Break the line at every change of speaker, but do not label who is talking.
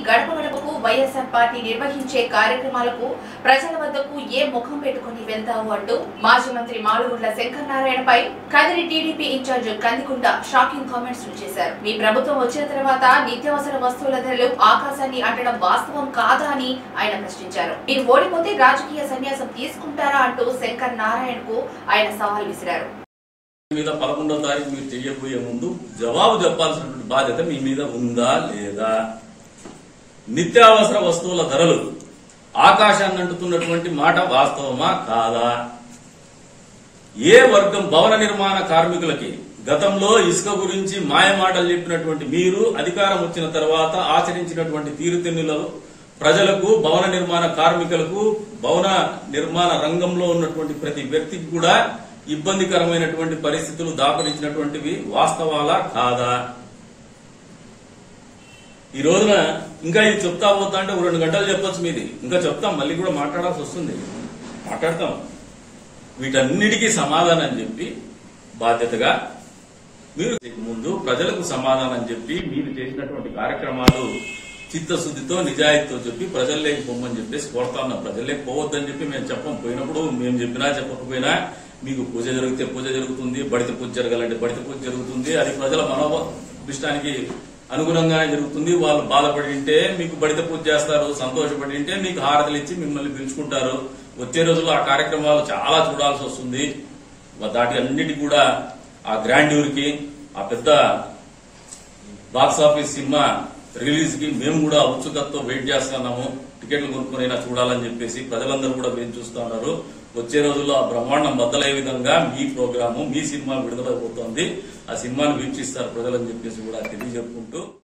గడప గడపకు వైఎస్ఆర్ పార్టీ నిర్వహించే కార్యక్రమాలకు ప్రజల వద్దకు ఏ ముఖం పెట్టుకుని వెళ్తావు అంటూ మాజీ మంత్రి మాలుగుండ్ల శంకర్ నారాయణపై Kadiri TDP incharge Kandikunta shocking comments చేశారు మీ ప్రభుత్వం వచ్చిన తర్వాత నిత్యావసర వస్తువుల ధరలు ఆకాశాన్ని అంటడం వాస్తవం కాదా అని ఆయన ప్రశ్నించారు మీరు ఓడిపోతే రాజకీయ సన్యాసం తీసుకుంటారా అంటూ శంకర్ నారాయణకు ఆయన సవాల్ విసిరారు
మీద పదకొండో తారీఖు మీరు చెయ్యబోయే ముందు జవాబు చెప్పాల్సినటువంటి బాధ్యత మీ మీద ఉందా లేదా నిత్యావసర వస్తువుల ధరలు ఆకాశాన్ని అంటుతున్నటువంటి మాట వాస్తవమా కాదా ఏ వర్గం భవన నిర్మాణ కార్మికులకి గతంలో ఇసుక గురించి మాయమాటలు చెప్పినటువంటి మీరు అధికారం వచ్చిన తర్వాత ఆచరించినటువంటి తీరుతెన్నులలో ప్రజలకు భవన నిర్మాణ కార్మికులకు భవన నిర్మాణ రంగంలో ఉన్నటువంటి ప్రతి వ్యక్తికి కూడా ఇబ్బందికరమైనటువంటి పరిస్థితులు దాపరించినటువంటివి వాస్తవాలా కాదా ఈ రోజున ఇంకా ఇది చెప్తా పోతా అంటే ఒక రెండు గంటలు చెప్పొచ్చు మీది ఇంకా చెప్తాం మళ్ళీ కూడా మాట్లాడాల్సి వస్తుంది మాట్లాడతాం వీటన్నిటికీ సమాధానం చెప్పి బాధ్యతగా మీరు ముందు ప్రజలకు సమాధానం చెప్పి మీరు చేసినటువంటి కార్యక్రమాలు చిత్తశుద్ధితో నిజాయితీతో చెప్పి ప్రజల్లోకి పొమ్మని చెప్పేసి కోరుతా ఉన్నాం ప్రజల్లోకి పోవద్దని చెప్పి మేము చెప్పం పోయినప్పుడు మేము చెప్పినా చెప్పకపోయినా మీకు పూజ జరిగితే పూజ జరుగుతుంది బడిత పూజ జరగాలంటే బడిత పూజ జరుగుతుంది అది ప్రజల మనోభిష్టానికి అనుగుణంగానే జరుగుతుంది వాళ్ళు బాధపడి ఉంటే మీకు బడిత పూజ చేస్తారు సంతోషపడి ఉంటే మీకు హారతలు ఇచ్చి మిమ్మల్ని పిలుచుకుంటారు వచ్చే రోజుల్లో ఆ కార్యక్రమాలు చాలా చూడాల్సి వస్తుంది దాటి అన్నిటి కూడా ఆ గ్రాండ్యూర్ కి ఆ పెద్ద బాక్స్ ఆఫీస్ సినిమా రిలీజ్ కి మేము కూడా ఉత్సుకతతో వెయిట్ చేస్తున్నాము టికెట్లు కొనుక్కొనైనా చూడాలని చెప్పేసి ప్రజలందరూ కూడా వేచి చూస్తున్నారు వచ్చే రోజుల్లో ఆ బ్రహ్మాండం బద్దలయ్యే విధంగా మీ ప్రోగ్రాము మీ సినిమా విడుదలైపోతోంది ఆ సినిమాను వీక్షిస్తారు ప్రజలని చెప్పేసి కూడా తెలియజెప్పుకుంటూ